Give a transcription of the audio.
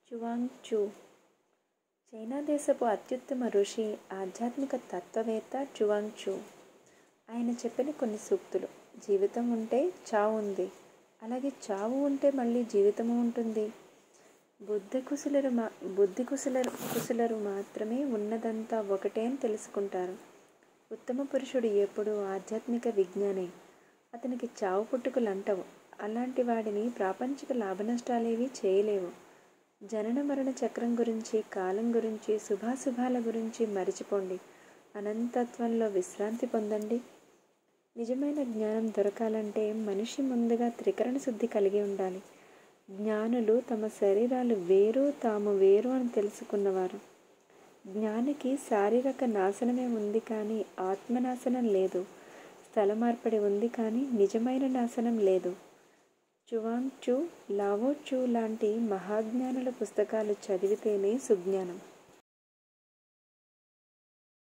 చువాంగ్ చూ China దేశపు అత్యుత్తమ ఋషి ఆధ్యాత్మిక తత్వవేత్త చువాంగ్ చూ ఆయన చెప్పిన కొన్ని సూక్తులు జీవితం ఉంటే చావు ఉంది అలాగే చావు ఉంటే మళ్ళీ జీవితము ఉంటుంది బుద్ధి కుశలరు మా బుద్ధి కుశలరు కుశలరు మాత్రమే ఉన్నదంతా ఒకటే అని తెలుసుకుంటారు ఉత్తమ పురుషుడు ఎప్పుడూ ఆధ్యాత్మిక విజ్ఞానే అతనికి చావు పుట్టుకలు అంటవు అలాంటి వాడిని ప్రాపంచిక లాభనష్టాలేవి చేయలేవు జనన మరణ చక్రం గురించి కాలం గురించి శుభాశుభాల గురించి మరిచిపోండి అనంతత్వంలో విశ్రాంతి పొందండి నిజమైన జ్ఞానం దొరకాలంటే మనిషి ముందుగా త్రికరణ శుద్ధి కలిగి ఉండాలి జ్ఞానులు తమ శరీరాలు వేరు తాము వేరు అని తెలుసుకున్నవారు జ్ఞానికి శారీరక నాశనమే ఉంది కానీ ఆత్మనాశనం లేదు స్థల మార్పిడి ఉంది కానీ నిజమైన నాశనం లేదు చువాంగ్ చూ లావో చూ లాంటి మహాజ్ఞానుల పుస్తకాలు చదివితేనే సుజ్ఞానం